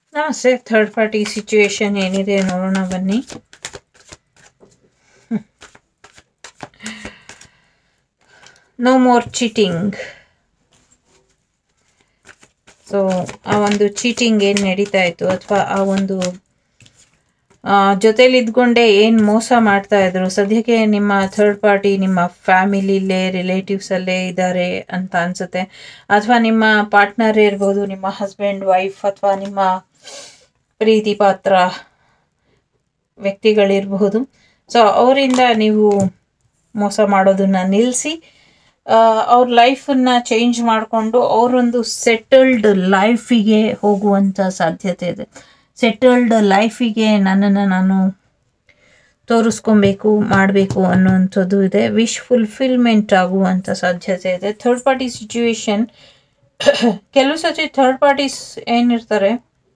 ನಮಸ್ತೆ third party situation ಏನಿದೆ ನೋಡೋಣ ಬನ್ನಿ ನೋ ಮೋರ್ ಚೀಟಿಂಗ್ ಸೊ ಆ ಒಂದು ಚೀಟಿಂಗ್ ಏನು ನಡೀತಾ ಇತ್ತು ಅಥವಾ ಆ ಒಂದು ಜೊತೇಲಿ ಇದ್ಕೊಂಡೆ ಏನು ಮೋಸ ಮಾಡ್ತಾ ಇದ್ರು ಸದ್ಯಕ್ಕೆ ನಿಮ್ಮ ಥರ್ಡ್ ಪಾರ್ಟಿ ನಿಮ್ಮ ಫ್ಯಾಮಿಲಿಲೇ ರಿಲೇಟಿವ್ಸಲ್ಲೇ ಇದ್ದಾರೆ ಅಂತ ಅನ್ಸುತ್ತೆ ಅಥವಾ ನಿಮ್ಮ ಪಾರ್ಟ್ನರ್ ಇರ್ಬೋದು ನಿಮ್ಮ ಹಸ್ಬೆಂಡ್ ವೈಫ್ ಅಥವಾ ನಿಮ್ಮ ಪ್ರೀತಿ ಪಾತ್ರ ವ್ಯಕ್ತಿಗಳಿರಬಹುದು ಸೊ ಅವರಿಂದ ನೀವು ಮೋಸ ಮಾಡೋದನ್ನ ನಿಲ್ಲಿಸಿ ಅವ್ರ ಲೈಫನ್ನ ಚೇಂಜ್ ಮಾಡಿಕೊಂಡು ಅವರೊಂದು ಸೆಟಲ್ಡ್ ಲೈಫಿಗೆ ಹೋಗುವಂಥ ಸಾಧ್ಯತೆ ಇದೆ ಸೆಟಲ್ಡ್ ಲೈಫಿಗೆ ನನ್ನನ್ನು ನಾನು ತೋರಿಸ್ಕೊಬೇಕು ಮಾಡಬೇಕು ಅನ್ನುವಂಥದ್ದು ಇದೆ ವಿಶ್ ಫುಲ್ಫಿಲ್ಮೆಂಟ್ ಆಗುವಂಥ ಸಾಧ್ಯತೆ ಇದೆ ಥರ್ಡ್ ಪಾರ್ಟಿ ಸಿಚುವೇಶನ್ ಕೆಲವು ಸತಿ ಥರ್ಡ್ ಪಾರ್ಟೀಸ್ ಏನಿರ್ತಾರೆ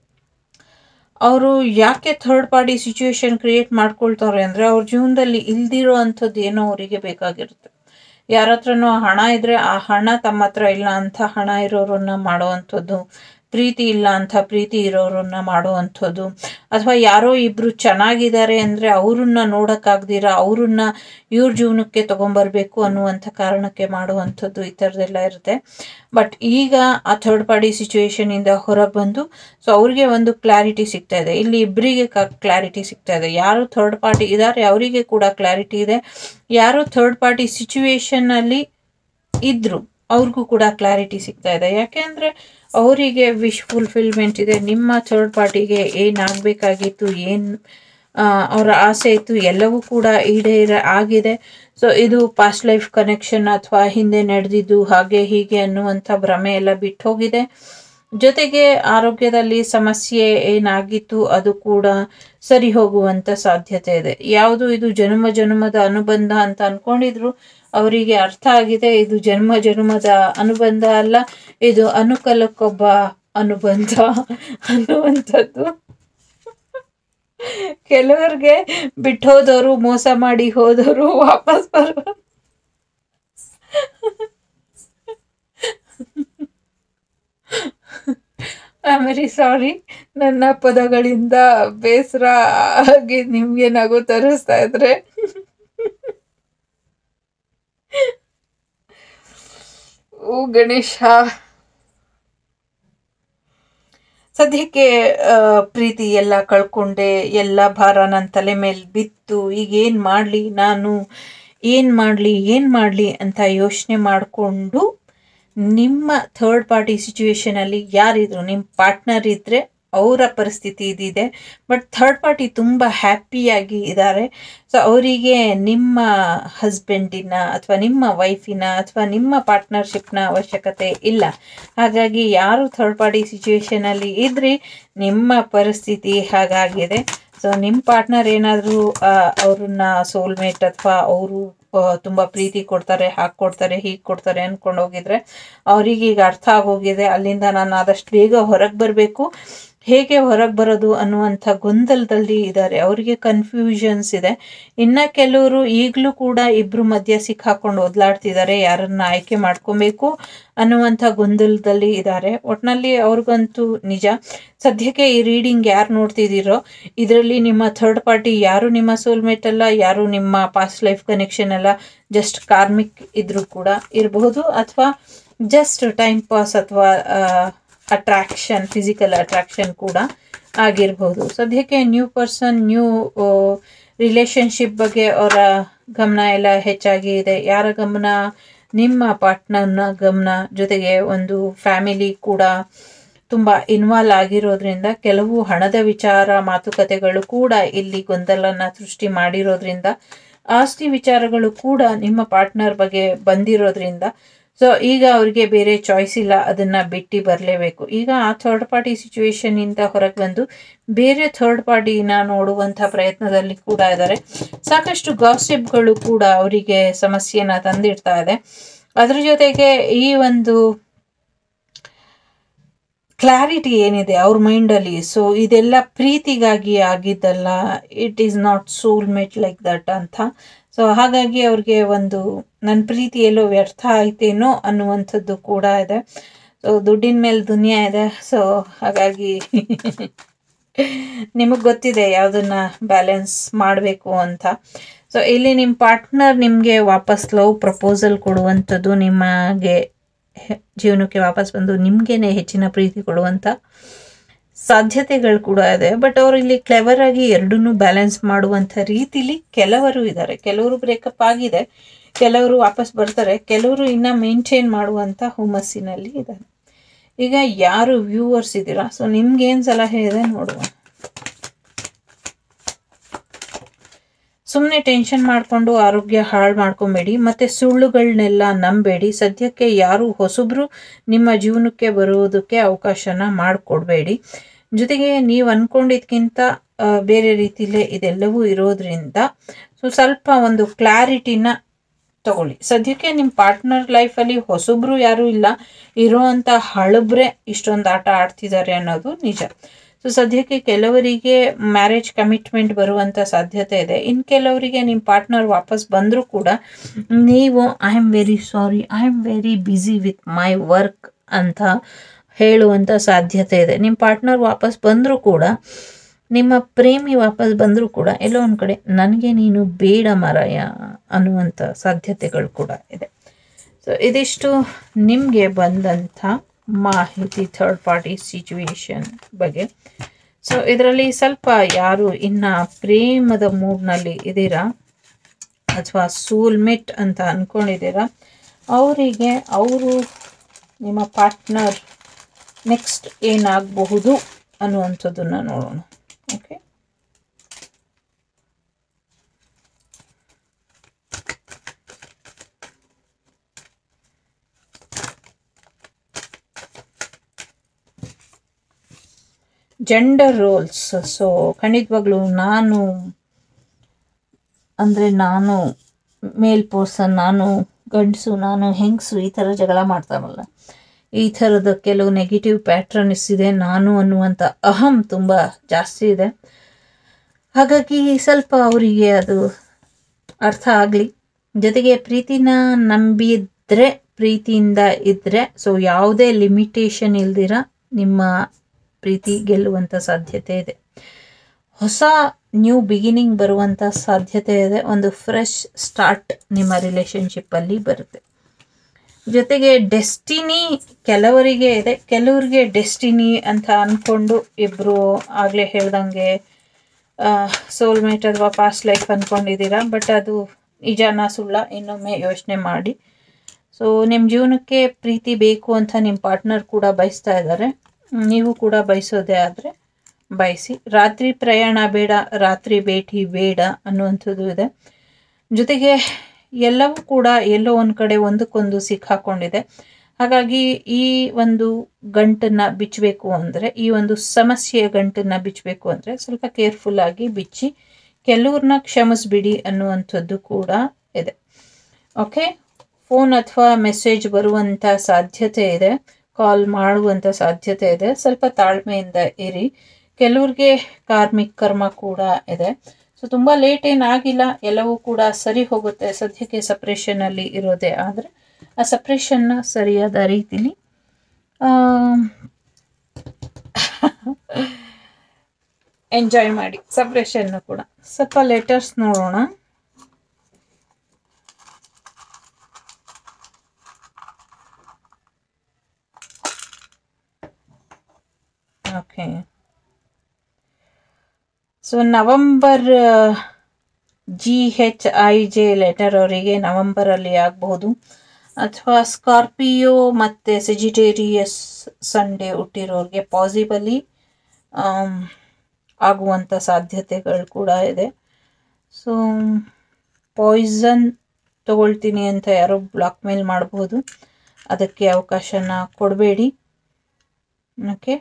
ಅವರು ಯಾಕೆ ಥರ್ಡ್ ಪಾರ್ಟಿ ಸಿಚುವೇಶನ್ ಕ್ರಿಯೇಟ್ ಮಾಡ್ಕೊಳ್ತಾರೆ ಅಂದರೆ ಅವ್ರ ಜೀವನದಲ್ಲಿ ಇಲ್ದಿರೋ ಅಂಥದ್ದು ಏನೋ ಅವರಿಗೆ ಬೇಕಾಗಿರುತ್ತೆ ಯಾರ ಹತ್ರನೂ ಹಣ ಇದ್ರೆ ಆ ಹಣ ತಮ್ಮ ಹತ್ರ ಇಲ್ಲ ಅಂತ ಹಣ ಇರೋರನ್ನ ಮಾಡುವಂಥದ್ದು ಪ್ರೀತಿ ಇಲ್ಲ ಅಂತ ಪ್ರೀತಿ ಇರೋರನ್ನ ಮಾಡುವಂಥದ್ದು ಅಥವಾ ಯಾರೋ ಇಬ್ರು ಚೆನ್ನಾಗಿದ್ದಾರೆ ಅಂದರೆ ಅವ್ರನ್ನ ನೋಡೋಕ್ಕಾಗ್ದಿರ ಅವ್ರನ್ನ ಇವ್ರ ಜೀವನಕ್ಕೆ ತೊಗೊಂಬರ್ಬೇಕು ಅನ್ನುವಂಥ ಕಾರಣಕ್ಕೆ ಮಾಡುವಂಥದ್ದು ಈ ಥರದ್ದೆಲ್ಲ ಇರುತ್ತೆ ಬಟ್ ಈಗ ಆ ಥರ್ಡ್ ಪಾರ್ಟಿ ಸಿಚುವೇಶನಿಂದ ಹೊರಗೆ ಬಂದು ಸೊ ಅವ್ರಿಗೆ ಒಂದು ಕ್ಲಾರಿಟಿ ಸಿಗ್ತಾ ಇದೆ ಇಲ್ಲಿ ಇಬ್ಬರಿಗೆ ಕ್ಲಾರಿಟಿ ಸಿಗ್ತಾ ಇದೆ ಯಾರು ಥರ್ಡ್ ಪಾರ್ಟಿ ಇದ್ದಾರೆ ಅವರಿಗೆ ಕೂಡ ಕ್ಲಾರಿಟಿ ಇದೆ ಯಾರು ಥರ್ಡ್ ಪಾರ್ಟಿ ಸಿಚುವೇಶನ್ನಲ್ಲಿ ಇದ್ರು ಅವ್ರಿಗೂ ಕೂಡ ಕ್ಲಾರಿಟಿ ಸಿಗ್ತಾ ಇದೆ ಯಾಕೆಂದರೆ ಅವರಿಗೆ ವಿಶ್ ಫುಲ್ಫಿಲ್ಮೆಂಟ್ ಇದೆ ನಿಮ್ಮ ಥರ್ಡ್ ಪಾರ್ಟಿಗೆ ಏನಾಗಬೇಕಾಗಿತ್ತು ಏನು ಅವರ ಆಸೆ ಇತ್ತು ಎಲ್ಲವೂ ಕೂಡ ಈಡೇರ ಆಗಿದೆ ಸೊ ಇದು ಪಾಸ್ಟ್ ಲೈಫ್ ಕನೆಕ್ಷನ್ ಅಥವಾ ಹಿಂದೆ ನಡೆದಿದ್ದು ಹಾಗೆ ಹೀಗೆ ಅನ್ನುವಂಥ ಭ್ರಮೆ ಎಲ್ಲ ಬಿಟ್ಟು ಹೋಗಿದೆ ಜೊತೆಗೆ ಆರೋಗ್ಯದಲ್ಲಿ ಸಮಸ್ಯೆ ಏನಾಗಿತ್ತು ಅದು ಕೂಡ ಸರಿ ಹೋಗುವಂಥ ಸಾಧ್ಯತೆ ಇದೆ ಯಾವುದು ಇದು ಜನ್ಮ ಜನ್ಮದ ಅನುಬಂಧ ಅಂತ ಅನ್ಕೊಂಡಿದ್ರು ಅವರಿಗೆ ಅರ್ಥ ಆಗಿದೆ ಇದು ಜನ್ಮ ಜನ್ಮದ ಅನುಬಂಧ ಅಲ್ಲ ಇದು ಅನುಕಲಕ್ಕೊಬ್ಬ ಅನುಬಂಧ ಅನ್ನುವಂಥದ್ದು ಕೆಲವರಿಗೆ ಬಿಟ್ಟು ಹೋದವರು ಮೋಸ ಮಾಡಿ ಹೋದವರು ವಾಪಸ್ ಬರುವ ಐ ವೆರಿ ಸಾರಿ ನನ್ನ ಪದಗಳಿಂದ ಬೇಸರ ಆಗಿ ನಿಮಗೆ ನಗು ತರಿಸ್ತಾ ಇದ್ರೆ ಓ ಗಣೇಶ ಸದ್ಯಕ್ಕೆ ಪ್ರೀತಿ ಎಲ್ಲ ಕಳ್ಕೊಂಡೆ ಎಲ್ಲ ಭಾರ ನನ್ನ ತಲೆ ಮೇಲೆ ಬಿತ್ತು ಈಗ ಏನು ಮಾಡಲಿ ನಾನು ಏನು ಮಾಡಲಿ ಏನು ಮಾಡಲಿ ಅಂತ ಯೋಚನೆ ಮಾಡಿಕೊಂಡು ನಿಮ್ಮ ಥರ್ಡ್ ಪಾರ್ಟಿ ಸಿಚುವೇಶನಲ್ಲಿ ಯಾರಿದ್ರು ನಿಮ್ಮ ಪಾರ್ಟ್ನರ್ ಇದ್ದರೆ ಅವರ ಪರಿಸ್ಥಿತಿ ಇದಿದೆ ಬಟ್ ಥರ್ಡ್ ಪಾರ್ಟಿ ತುಂಬ ಹ್ಯಾಪಿಯಾಗಿ ಇದ್ದಾರೆ ಸೊ ಅವರಿಗೆ ನಿಮ್ಮ ಹಸ್ಬೆಂಡಿನ ಅಥವಾ ನಿಮ್ಮ ವೈಫಿನ ಅಥವಾ ನಿಮ್ಮ ಪಾರ್ಟ್ನರ್ಶಿಪ್ನ ಅವಶ್ಯಕತೆ ಇಲ್ಲ ಹಾಗಾಗಿ ಯಾರು ಥರ್ಡ್ ಪಾರ್ಟಿ ಸಿಚುವೇಶನಲ್ಲಿ ಇದ್ರಿ ನಿಮ್ಮ ಪರಿಸ್ಥಿತಿ ಹಾಗಾಗಿದೆ ಸೊ ನಿಮ್ಮ ಪಾರ್ಟ್ನರ್ ಏನಾದರೂ ಅವ್ರನ್ನ ಸೋಲ್ಮೇಟ್ ಅಥವಾ ಅವರು ತುಂಬ ಪ್ರೀತಿ ಕೊಡ್ತಾರೆ ಹಾಗೆ ಕೊಡ್ತಾರೆ ಹೀಗೆ ಕೊಡ್ತಾರೆ ಅಂದ್ಕೊಂಡು ಹೋಗಿದ್ರೆ ಅವ್ರಿಗೆ ಈಗ ಅರ್ಥ ಆಗೋಗಿದೆ ಅಲ್ಲಿಂದ ನಾನು ಆದಷ್ಟು ಬೇಗ ಹೊರಗೆ ಬರಬೇಕು ಹೇಗೆ ಹೊರಗೆ ಬರೋದು ಅನ್ನುವಂಥ ಗೊಂದಲದಲ್ಲಿ ಇದ್ದಾರೆ ಅವರಿಗೆ ಕನ್ಫ್ಯೂಷನ್ಸ್ ಇದೆ ಇನ್ನು ಕೆಲವರು ಈಗಲೂ ಕೂಡ ಇಬ್ಬರು ಮಧ್ಯೆ ಸಿಕ್ಕಾಕೊಂಡು ಒದ್ಲಾಡ್ತಿದ್ದಾರೆ ಯಾರನ್ನ ಆಯ್ಕೆ ಮಾಡ್ಕೊಬೇಕು ಅನ್ನುವಂಥ ಗೊಂದಲದಲ್ಲಿ ಇದ್ದಾರೆ ಒಟ್ಟಿನಲ್ಲಿ ಅವ್ರಿಗಂತೂ ನಿಜ ಸದ್ಯಕ್ಕೆ ಈ ರೀಡಿಂಗ್ ಯಾರು ನೋಡ್ತಿದ್ದೀರೋ ಇದರಲ್ಲಿ ನಿಮ್ಮ ಥರ್ಡ್ ಪಾರ್ಟಿ ಯಾರು ನಿಮ್ಮ ಸೋಲ್ಮೇಟ್ ಅಲ್ಲ ಯಾರು ನಿಮ್ಮ ಪಾಸ್ಟ್ ಲೈಫ್ ಕನೆಕ್ಷನ್ ಅಲ್ಲ ಜಸ್ಟ್ ಕಾರ್ಮಿಕ್ ಇದ್ರೂ ಕೂಡ ಇರಬಹುದು ಅಥವಾ ಜಸ್ಟ್ ಟೈಮ್ ಪಾಸ್ ಅಥವಾ ಅಟ್ರಾಕ್ಷನ್ ಫಿಸಿಕಲ್ ಅಟ್ರಾಕ್ಷನ್ ಕೂಡ ಆಗಿರ್ಬೋದು ಸದ್ಯಕ್ಕೆ ನ್ಯೂ ಪರ್ಸನ್ ನ್ಯೂ ರಿಲೇಶನ್ಶಿಪ್ ಬಗ್ಗೆ ಅವರ ಗಮನ ಎಲ್ಲ ಹೆಚ್ಚಾಗಿ ಇದೆ ಯಾರ ಗಮನ ನಿಮ್ಮ ಪಾರ್ಟ್ನರ್ನ ಗಮನ ಜೊತೆಗೆ ಒಂದು ಫ್ಯಾಮಿಲಿ ಕೂಡ ತುಂಬ ಇನ್ವಾಲ್ವ್ ಆಗಿರೋದ್ರಿಂದ ಕೆಲವು ಹಣದ ವಿಚಾರ ಮಾತುಕತೆಗಳು ಕೂಡ ಇಲ್ಲಿ ಗೊಂದಲನ ಸೃಷ್ಟಿ ಮಾಡಿರೋದ್ರಿಂದ ಆಸ್ತಿ ವಿಚಾರಗಳು ಕೂಡ ನಿಮ್ಮ ಪಾರ್ಟ್ನರ್ ಬಗ್ಗೆ ಬಂದಿರೋದ್ರಿಂದ ಸೊ ಈಗ ಅವ್ರಿಗೆ ಬೇರೆ ಚಾಯ್ಸ್ ಇಲ್ಲ ಅದನ್ನ ಬಿಟ್ಟು ಬರಲೇಬೇಕು ಈಗ ಆ ಥರ್ಡ್ ಪಾರ್ಟಿ ಸಿಚುವೇಶನ್ ಇಂದ ಹೊರಗೆ ಬಂದು ಬೇರೆ ಥರ್ಡ್ ಪಾರ್ಟಿನ ನೋಡುವಂಥ ಪ್ರಯತ್ನದಲ್ಲಿ ಕೂಡ ಇದ್ದಾರೆ ಸಾಕಷ್ಟು ಗಾಸಿಪ್ಗಳು ಕೂಡ ಅವರಿಗೆ ಸಮಸ್ಯೆನ ತಂದಿಡ್ತಾ ಇದೆ ಅದ್ರ ಜೊತೆಗೆ ಈ ಒಂದು ಕ್ಲಾರಿಟಿ ಏನಿದೆ ಅವ್ರ ಮೈಂಡಲ್ಲಿ ಸೊ ಇದೆಲ್ಲ ಪ್ರೀತಿಗಾಗಿ ಆಗಿದ್ದಲ್ಲ it is not soulmate like that ಅಂತ ಸೊ ಹಾಗಾಗಿ ಅವ್ರಿಗೆ ಒಂದು ನನ್ನ ಪ್ರೀತಿ ಎಲ್ಲೋ ವ್ಯರ್ಥ ಆಯ್ತೇನೋ ಅನ್ನುವಂಥದ್ದು ಕೂಡ ಇದೆ ಸೊ ದುಡ್ಡಿನ ಮೇಲೆ ದುನಿಯಾ ಇದೆ ಸೊ ಹಾಗಾಗಿ ನಿಮಗೆ ಗೊತ್ತಿದೆ ಯಾವುದನ್ನ ಬ್ಯಾಲೆನ್ಸ್ ಮಾಡಬೇಕು ಅಂತ ಸೊ ಇಲ್ಲಿ ನಿಮ್ಮ ಪಾರ್ಟ್ನರ್ ನಿಮಗೆ ವಾಪಸ್ ಲವ್ ಪ್ರಪೋಸಲ್ ಕೊಡುವಂಥದ್ದು ನಿಮಗೆ ಹೆ- ಜೀವನಕ್ಕೆ ವಾಪಸ್ ಬಂದು ನಿಮಗೇನೆ ಹೆಚ್ಚಿನ ಪ್ರೀತಿ ಕೊಡುವಂಥ ಸಾಧ್ಯತೆಗಳು ಕೂಡ ಇದೆ ಬಟ್ ಅವರು ಇಲ್ಲಿ ಕ್ಲೆವರ್ ಆಗಿ ಎರಡನ್ನೂ ಬ್ಯಾಲೆನ್ಸ್ ಮಾಡುವಂಥ ರೀತಿಲಿ ಕೆಲವರು ಇದ್ದಾರೆ ಕೆಲವರು ಬ್ರೇಕಪ್ ಆಗಿದೆ ಕೆಲವರು ವಾಪಸ್ ಬರ್ತಾರೆ ಕೆಲವರು ಇನ್ನ ಮೇಂಟೈನ್ ಮಾಡುವಂಥ ಹುಮ್ಮಸ್ಸಿನಲ್ಲಿ ಇದ್ದಾರೆ ಈಗ ಯಾರು ವ್ಯೂವರ್ಸ್ ಇದ್ದೀರಾ ಸೊ ನಿಮ್ಗೇನು ಸಲಹೆ ಇದೆ ನೋಡುವ ಸುಮ್ಮನೆ ಟೆನ್ಷನ್ ಮಾಡಿಕೊಂಡು ಆರೋಗ್ಯ ಹಾಳು ಮಾಡ್ಕೊಬೇಡಿ ಮತ್ತೆ ಸುಳ್ಳುಗಳನ್ನೆಲ್ಲ ನಂಬೇಡಿ ಸದ್ಯಕ್ಕೆ ಯಾರು ಹೊಸಬ್ರು ನಿಮ್ಮ ಜೀವನಕ್ಕೆ ಬರುವುದಕ್ಕೆ ಅವಕಾಶನ ಮಾಡಿಕೊಡ್ಬೇಡಿ ಜೊತೆಗೆ ನೀವು ಅನ್ಕೊಂಡಿದ್ಕಿಂತ ಆ, ಬೇರೆ ರೀತಿಲೇ ಇದೆಲ್ಲವೂ ಇರೋದ್ರಿಂದ ಸೊ ಸ್ವಲ್ಪ ಒಂದು ಕ್ಲಾರಿಟಿನ ತಗೊಳ್ಳಿ ಸದ್ಯಕ್ಕೆ ನಿಮ್ಮ ಪಾರ್ಟ್ನರ್ ಲೈಫಲ್ಲಿ ಹೊಸಬ್ರು ಯಾರೂ ಇಲ್ಲ ಇರೋವಂಥ ಹಳಬ್ರೆ ಇಷ್ಟೊಂದು ಆಟ ಆಡ್ತಿದ್ದಾರೆ ಅನ್ನೋದು ನಿಜ ಸೊ ಸದ್ಯಕ್ಕೆ ಕೆಲವರಿಗೆ ಮ್ಯಾರೇಜ್ ಕಮಿಟ್ಮೆಂಟ್ ಬರುವಂಥ ಸಾಧ್ಯತೆ ಇದೆ ಇನ್ನು ಕೆಲವರಿಗೆ ನಿಮ್ಮ ಪಾರ್ಟ್ನರ್ ವಾಪಸ್ ಬಂದರೂ ಕೂಡ ನೀವು I am very sorry I am very busy with my work ಅಂತ ಹೇಳುವಂಥ ಸಾಧ್ಯತೆ ಇದೆ ನಿಮ್ಮ ಪಾರ್ಟ್ನರ್ ವಾಪಸ್ ಬಂದರೂ ಕೂಡ ನಿಮ್ಮ ಪ್ರೇಮಿ ವಾಪಸ್ ಬಂದರೂ ಕೂಡ ಎಲ್ಲೋ ಒಂದು ಕಡೆ ನನಗೆ ನೀನು ಬೇಡ ಮಾರಾಯ ಅನ್ನುವಂಥ ಸಾಧ್ಯತೆಗಳು ಕೂಡ ಇದೆ ಸೊ ಇದಿಷ್ಟು ನಿಮಗೆ ಬಂದಂಥ ಮಾಹಿತಿ ಥರ್ಡ್ ಪಾರ್ಟಿ ಸಿಚುವೇಶನ್ ಬಗ್ಗೆ ಸೊ ಇದರಲ್ಲಿ ಸ್ವಲ್ಪ ಯಾರು ಇನ್ನ ಪ್ರೇಮದ ಮೂಡ್ನಲ್ಲಿ ಇದ್ದೀರಾ ಅಥವಾ ಸೋಲ್ಮೇಟ್ ಅಂತ ಅಂದ್ಕೊಂಡಿದ್ದೀರಾ ಅವರಿಗೆ ಅವರು ನಿಮ್ಮ ಪಾರ್ಟ್ನರ್ ನೆಕ್ಸ್ಟ್ ಏನಾಗಬಹುದು ಅನ್ನುವಂಥದ್ದನ್ನು ನೋಡೋಣ ಓಕೆ ಜೆಂಡರ್ ರೋಲ್ಸ್ ಸೊ ಖಂಡಿತವಾಗ್ಲೂ ನಾನು ಅಂದರೆ ನಾನು ಮೇಲ್ ಪರ್ಸನ್ ನಾನು ಗಂಡಸು ನಾನು ಹೆಂಗಸು ಈ ಥರ ಜಗಳ ಮಾಡ್ತಾರಲ್ಲ ಈ ಥರದ ಕೆಲವು ನೆಗೆಟಿವ್ ಪ್ಯಾಟ್ರನ್ಸ್ ಇದೆ ನಾನು ಅನ್ನುವಂಥ ಅಹಂ ತುಂಬ ಜಾಸ್ತಿ ಇದೆ ಹಾಗಾಗಿ ಸ್ವಲ್ಪ ಅವರಿಗೆ ಅದು ಅರ್ಥ ಆಗಲಿ ಜೊತೆಗೆ ಪ್ರೀತಿನ ನಂಬಿದ್ರೆ ಪ್ರೀತಿಯಿಂದ ಇದ್ದರೆ ಸೊ ಯಾವುದೇ ಲಿಮಿಟೇಷನ್ ಇಲ್ದಿರ ನಿಮ್ಮ ಪ್ರೀತಿ ಗೆಲ್ಲುವಂಥ ಸಾಧ್ಯತೆ ಇದೆ ಹೊಸ ನ್ಯೂ ಬಿಗಿನಿಂಗ್ ಬರುವಂಥ ಸಾಧ್ಯತೆ ಇದೆ ಒಂದು ಫ್ರೆಶ್ ಸ್ಟಾರ್ಟ್ ನಿಮ್ಮ ರಿಲೇಶನ್ಶಿಪ್ಪಲ್ಲಿ ಬರುತ್ತೆ ಜೊತೆಗೆ ಡೆಸ್ಟಿನಿ ಕೆಲವರಿಗೆ ಇದೆ ಕೆಲವರಿಗೆ ಡೆಸ್ಟಿನಿ ಅಂತ ಅಂದ್ಕೊಂಡು ಇಬ್ಬರು ಆಗಲೇ ಹೇಳ್ದಂಗೆ ಸೋಲ್ಮೇಟ್ ಅಥವಾ ಪಾಸ್ಟ್ ಲೈಫ್ ಅಂದ್ಕೊಂಡಿದ್ದೀರಾ ಬಟ್ ಅದು ನಿಜಾನ ಸುಳ್ಳ ಇನ್ನೊಮ್ಮೆ ಯೋಚನೆ ಮಾಡಿ ಸೊ ನಿಮ್ಮ ಜೀವನಕ್ಕೆ ಪ್ರೀತಿ ಬೇಕು ಅಂತ ನಿಮ್ಮ ಪಾರ್ಟ್ನರ್ ಕೂಡ ಬಯಸ್ತಾ ಇದ್ದಾರೆ ನೀವು ಕೂಡ ಬಯಸೋದೇ ಆದರೆ ಬಯಸಿ ರಾತ್ರಿ ಪ್ರಯಾಣ ಬೇಡ ರಾತ್ರಿ ಭೇಟಿ ಬೇಡ ಅನ್ನುವಂಥದ್ದು ಇದೆ ಜೊತೆಗೆ ಎಲ್ಲವೂ ಕೂಡ ಎಲ್ಲೋ ಒಂದು ಕಡೆ ಒಂದಕ್ಕೊಂದು ಸಿಕ್ಕಾಕೊಂಡಿದೆ ಹಾಗಾಗಿ ಈ ಒಂದು ಗಂಟನ್ನ ಬಿಚ್ಚಬೇಕು ಅಂದರೆ ಈ ಒಂದು ಸಮಸ್ಯೆಯ ಗಂಟನ್ನ ಬಿಚ್ಚಬೇಕು ಅಂದರೆ ಸ್ವಲ್ಪ ಕೇರ್ಫುಲ್ ಆಗಿ ಬಿಚ್ಚಿ ಕೆಲವ್ರನ್ನ ಕ್ಷಮಿಸ್ಬಿಡಿ ಅನ್ನುವಂಥದ್ದು ಕೂಡ ಇದೆ ಓಕೆ ಫೋನ್ ಅಥವಾ ಮೆಸೇಜ್ ಬರುವಂಥ ಸಾಧ್ಯತೆ ಇದೆ ಕಾಲ್ ಮಾಡುವಂಥ ಸಾಧ್ಯತೆ ಇದೆ ಸ್ವಲ್ಪ ತಾಳ್ಮೆಯಿಂದ ಇರಿ ಕೆಲವ್ರಿಗೆ ಕಾರ್ಮಿಕ್ ಕರ್ಮ ಕೂಡ ಇದೆ ಸೊ ತುಂಬ ಲೇಟ್ ಏನಾಗಿಲ್ಲ ಎಲ್ಲವೂ ಕೂಡ ಸರಿ ಹೋಗುತ್ತೆ ಸದ್ಯಕ್ಕೆ ಸಪ್ರೇಷನಲ್ಲಿ ಇರೋದೇ ಆದರೆ ಆ ಸಪ್ರೇಷನ್ನ ಸರಿಯಾದ ರೀತಿಲಿ ಎಂಜಾಯ್ ಮಾಡಿ ಸಪ್ರೇಷನ್ನು ಕೂಡ ಸ್ವಲ್ಪ ಲೆಟರ್ಸ್ ನೋಡೋಣ okay so November G H I J letter ಅವರಿಗೆ ನವಂಬರಲ್ಲಿ ಆಗಬಹುದು ಅಥವಾ ಸ್ಕಾರ್ಪಿಯೋ ಮತ್ತು ಸೆಜಿಟೇರಿಯಸ್ ಸಂಡೇ ಹುಟ್ಟಿರೋರಿಗೆ ಪಾಸಿಬಲಿ ಆಗುವಂಥ ಸಾಧ್ಯತೆಗಳು ಕೂಡ ಇದೆ ಸೊ ಪಾಯ್ಸನ್ ತಗೊಳ್ತೀನಿ ಅಂತ ಯಾರೋ ಬ್ಲಾಕ್ ಮೇಲ್ ಮಾಡ್ಬೋದು ಅದಕ್ಕೆ ಅವಕಾಶನ ಕೊಡಬೇಡಿ ಓಕೆ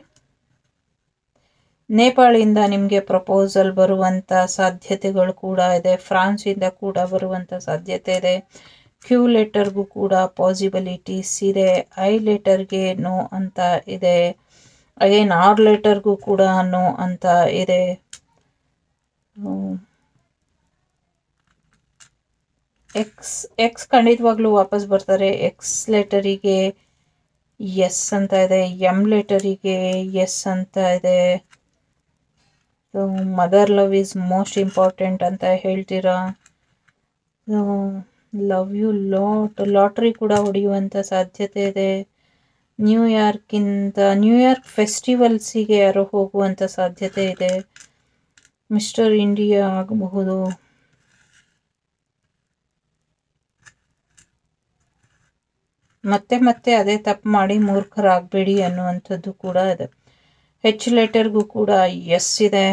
ನೇಪಾಳಿಂದ ನಿಮಗೆ ಪ್ರಪೋಸಲ್ ಬರುವಂಥ ಸಾಧ್ಯತೆಗಳು ಕೂಡ ಇದೆ ಫ್ರಾನ್ಸಿಂದ ಕೂಡ ಬರುವಂಥ ಸಾಧ್ಯತೆ ಇದೆ ಕ್ಯೂ ಲೆಟರ್ಗೂ ಕೂಡ ಪಾಸಿಬಿಲಿಟೀಸ್ ಇದೆ ಐ ಲೆಟರ್ಗೆ ನೋ ಅಂತ ಇದೆ ಅಗೇನ್ ಆರ್ ಲೆಟರ್ಗೂ ಕೂಡ ನೋ ಅಂತ ಇದೆ ಎಕ್ಸ್ ಎಕ್ಸ್ ಖಂಡಿತವಾಗ್ಲೂ ವಾಪಸ್ ಬರ್ತಾರೆ ಎಕ್ಸ್ ಲೆಟರಿಗೆ ಎಸ್ ಅಂತ ಇದೆ ಎಮ್ ಲೆಟರಿಗೆ ಎಸ್ ಅಂತ ಇದೆ mother love is most important ಅಂತ ಹೇಳ್ತೀರಾ ಲವ್ ಯು ಲಾಟ್ ಲಾಟ್ರಿ ಕೂಡ ಹೊಡೆಯುವಂಥ ಸಾಧ್ಯತೆ ಇದೆ ನ್ಯೂಯಾರ್ಕಿಂದ ನ್ಯೂಯಾರ್ಕ್ ಫೆಸ್ಟಿವಲ್ಸಿಗೆ ಯಾರೋ ಹೋಗುವಂಥ ಸಾಧ್ಯತೆ ಇದೆ ಮಿಸ್ಟರ್ ಇಂಡಿಯಾ ಆಗಬಹುದು ಮತ್ತೆ ಮತ್ತೆ ಅದೇ ತಪ್ಪು ಮಾಡಿ ಮೂರ್ಖರಾಗಬೇಡಿ ಅನ್ನುವಂಥದ್ದು ಕೂಡ ಇದೆ ಹೆಚ್ ಲೆಟರ್ಗೂ ಕೂಡ ಎಸ್ ಇದೆ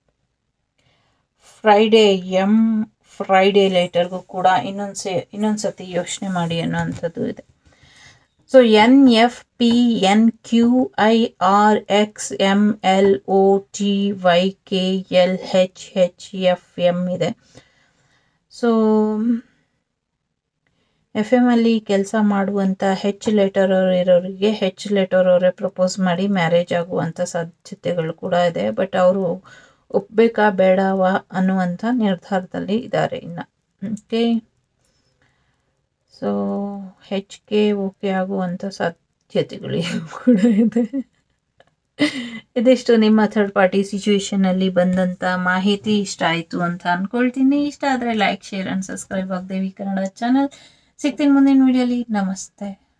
ಫ್ರೈಡೇ ಎಮ್ ಫ್ರೈಡೇ ಲೆಟರ್ಗೂ ಕೂಡ ಇನ್ನೊಂದ್ಸೆ ಇನ್ನೊಂದ್ಸತಿ ಯೋಚನೆ ಮಾಡಿ ಅನ್ನೋವಂಥದ್ದು ಇದೆ so N F P N Q I R X M L O T Y K L H H F M ಇದೆ ಸೊ ಎಫ್ ಎಮ್ ಅಲ್ಲಿ ಕೆಲಸ ಮಾಡುವಂಥ ಹೆಚ್ ಲೆಟರ್ ಇರೋರಿಗೆ ಹೆಚ್ ಲೆಟರ್ ಅವರೇ ಪ್ರಪೋಸ್ ಮಾಡಿ ಮ್ಯಾರೇಜ್ ಆಗುವಂಥ ಸಾಧ್ಯತೆಗಳು ಕೂಡ ಇದೆ ಬಟ್ ಅವರು ಒಪ್ಪಬೇಕಾ ಬೇಡವಾ ಅನ್ನುವಂಥ ನಿರ್ಧಾರದಲ್ಲಿ ಇದ್ದಾರೆ ಇನ್ನು okay so H K okay ಆಗುವಂಥ ಸಾಧ್ಯತೆಗಳು ಕೂಡ ಇದೆ ಇದಿಷ್ಟು ನಿಮ್ಮ ಥರ್ಡ್ ಪಾರ್ಟಿ ಸಿಚುವೇಶನಲ್ಲಿ ಬಂದಂಥ ಮಾಹಿತಿ ಇಷ್ಟ ಆಯಿತು ಅಂತ ಅಂದ್ಕೊಳ್ತೀನಿ ಇಷ್ಟ ಆದರೆ ಲೈಕ್ ಶೇರ್ ಆ್ಯಂಡ್ ಸಬ್ಸ್ಕ್ರೈಬ್ ಆಗದೇವಿ ಕನ್ನಡ ಚಾನಲ್ ಸಿಗ್ತೀನಿ ಮುಂದಿನ ವಿಡಿಯೋಲಿ ನಮಸ್ತೆ